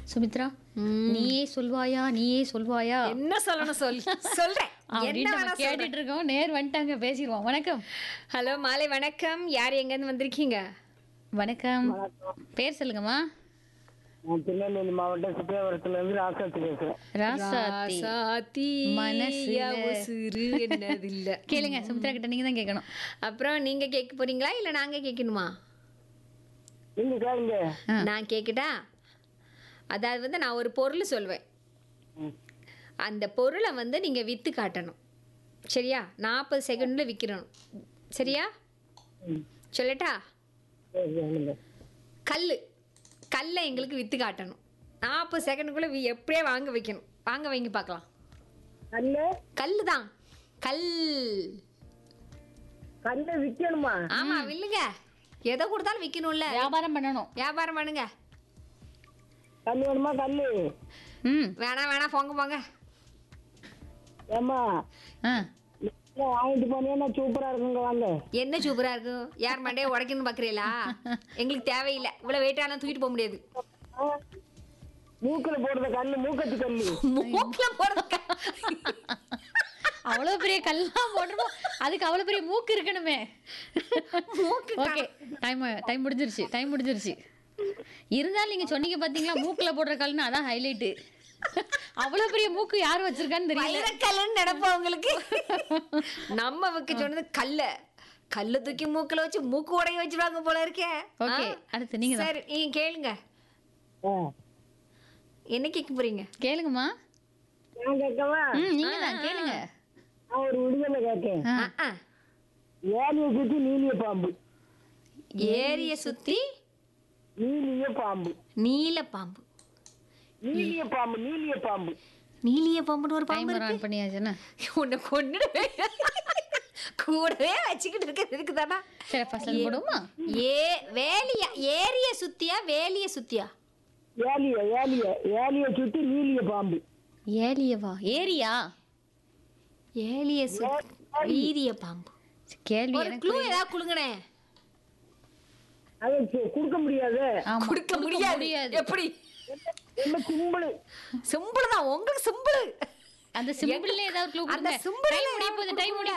சுமித்ரா நீயே சொல்வாயா நீயே சொல்வாயா என்ன சொல்லணும் சொல் சொல்றேன் என்ன அப்படின்னு வேணா நம்ம கேட்டுட்டு இருக்கோம் நேர் வந்துட்டாங்க பேசிடுவோம் வணக்கம் ஹலோ மாலை வணக்கம் யார் எங்க இருந்து வந்திருக்கீங்க வணக்கம் பேர் சொல்லுங்கம்மா நான் திருநெல்வேலி மாவட்டம் சுப்பிரவரத்துல இருந்து ராசாத்தி பேசுறேன் ராசாத்தி ராசாத்தி மனசுல. உசுரு என்னதில்ல கேளுங்க சுமித்ரா கிட்ட நீங்க தான் கேட்கணும் அப்புறம் நீங்க கேட்க போறீங்களா இல்ல நாங்க கேட்கணுமா நீங்க கேளுங்க ஆ. நான் கேட்கட்டா அதாவது வந்து நான் ஒரு பொருள் சொல்வேன் ம். அந்த பொருளை வந்து நீங்க வித்து காட்டணும் சரியா நாற்பது செகண்ட்ல விற்கிறணும் சரியா ம். சொல்லட்டா சரி, கேளுங்க. கல் கல்லை எங்களுக்கு வித்து காட்டணும் நாற்பது செகண்டுக்குள்ள வி- எப்படியே வாங்க வைக்கணும் வாங்க வைங்க பார்க்கலாம் கல்லு கல் தான் கல் கல்லை விக்கணுமா ஆமா வில்லுங்க எதை கொடுத்தாலும் விற்கணும்ல வியாபாரம் பண்ணணும் வியாபாரம் பண்ணுங்க கல் வேணுமா கல்லு ம் வேணாம் வேணாம் போங்க போங்க ஏம்மா ஆ நீங்க வாங்கிட்டு போனீங்கன்னா சூப்பரா இருக்குங்க வாங்க என்ன சூப்பரா இருக்கும் யார் மண்டையை உடைக்கணும்னு பாக்குறீங்களா எங்களுக்கு தேவையில்லை இவ்வளவு வெயிட்டாலாம் தூக்கிட்டு போக முடியாது ஆ, மூக்குல போடுற கல்லு மூக்கத்தி கல்லு மூக்குல போடுறதுக்கு அவ்வளவு பெரிய கல்லாம் போட்டுருவோம் அதுக்கு அவ்வளவு பெரிய மூக்கு இருக்கணுமே மூக்கு ஓகே டைம் டைம் முடிஞ்சிருச்சு டைம் முடிஞ்சிருச்சு இருந்தாலும் நீங்க சொன்னீங்க பாத்தீங்களா மூக்குல போடுற கல்னு அதான் ஹைலைட்டு அவ்வளவு பெரிய மூக்கு யார் வச்சிருக்கான்னு தெரியல வைரக்கல்லுன்னு நினைப்போம் உங்களுக்கு நம்ம வைக்க சொன்னது கல்ல கல்ல தூக்கி மூக்குல வச்சு மூக்கு உடைய வச்சிருவாங்க போல இருக்கே ஓகே ஆ? அடுத்து நீங்க தான் சரி நீங்க கேளுங்க ஆ, என்ன கேட்க போறீங்க கேளுங்கம்மா நான் கேட்கவா ம் நீங்க தான் கேளுங்க நான் ஒரு விடுதலை கேட்கேன் ஆ, ஆ, ஆ. ஏலிய சுத்தி நீலிய பாம்பு ஏரிய சுத்தி நீலிய பாம்பு நீல பாம்பு நீலிய பாம்பு நீலிய பாம்பு நீலிய பாம்புன்னு ஒரு பாம்பு டைமர் இருக்கு ஆன் பண்ணியாச்சுன்னா உன்னை கொன்னுடுவேன் கூடவே வச்சுக்கிட்டு இருக்கிறது இதுக்கு தானா சரி ஃபர்ஸ்ட் போடுவோமா ஏ வேலியா ஏரிய சுத்தியா வேலிய சுத்தியா ஏலிய ஏலிய ஏலிய சுத்தி நீலிய பாம்பு ஏலியவா ஏரியா ஏலிய சுத்தி வீரிய பாம்பு கேள்வி ஒரு எனக்கு க்ளூ ஏதாவது கொடுங்கனே அதை கு- கொடுக்க முடியாது ஆமா, கொடுக்க முடியாது முடியாது எப்படி என்ன கும்பல் சிம்பிள் தான் உங்களுக்கு சிம்பிள் அந்த சிம்பிள்ல ஏதாவது க்ளூ அந்த கொடுங்க symbol ல டைம் முடிய ஏதாவது போகுது டைம் முடிய